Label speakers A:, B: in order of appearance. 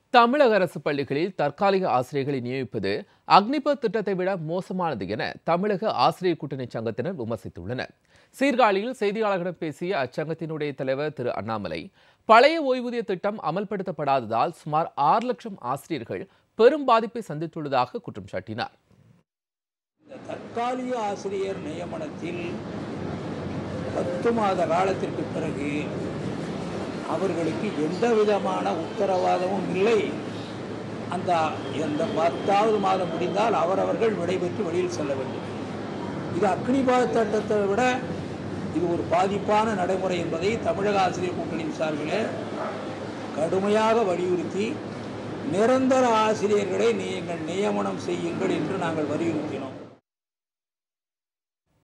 A: தமிழக அரசு பள்ளிகளில் தற்காலிக ஆசிரியர்களை நியமிப்பது அக்னிபத் திட்டத்தை விட மோசமானது என தமிழக ஆசிரியர் கூட்டணி சங்கத்தினர் விமர்சித்துள்ளனர் சீர்காழியில் செய்தியாளர்களிடம் பேசிய அச்சங்கத்தினுடைய தலைவர் திரு அண்ணாமலை பழைய ஓய்வூதிய திட்டம் அமல்படுத்தப்படாததால் சுமார் ஆறு லட்சம் ஆசிரியர்கள் பெரும் பாதிப்பை சந்தித்துள்ளதாக குற்றம் சாட்டினார்
B: இந்த தற்காலிக ஆசிரியர் நியமனத்தில் பத்து மாத காலத்திற்கு பிறகு அவர்களுக்கு எந்த விதமான உத்தரவாதமும் இல்லை அந்த அந்த பத்தாவது மாதம் முடிந்தால் அவரவர்கள் விடைபெற்று வெளியில் செல்ல வேண்டும் இது அக்னிபாத சட்டத்தை விட இது ஒரு பாதிப்பான நடைமுறை என்பதை தமிழக ஆசிரியர் கூட்டணியின் சார்பில் கடுமையாக வலியுறுத்தி நிரந்தர ஆசிரியர்களை நீங்கள் நியமனம் செய்யுங்கள் என்று நாங்கள் வலியுறுத்தினோம்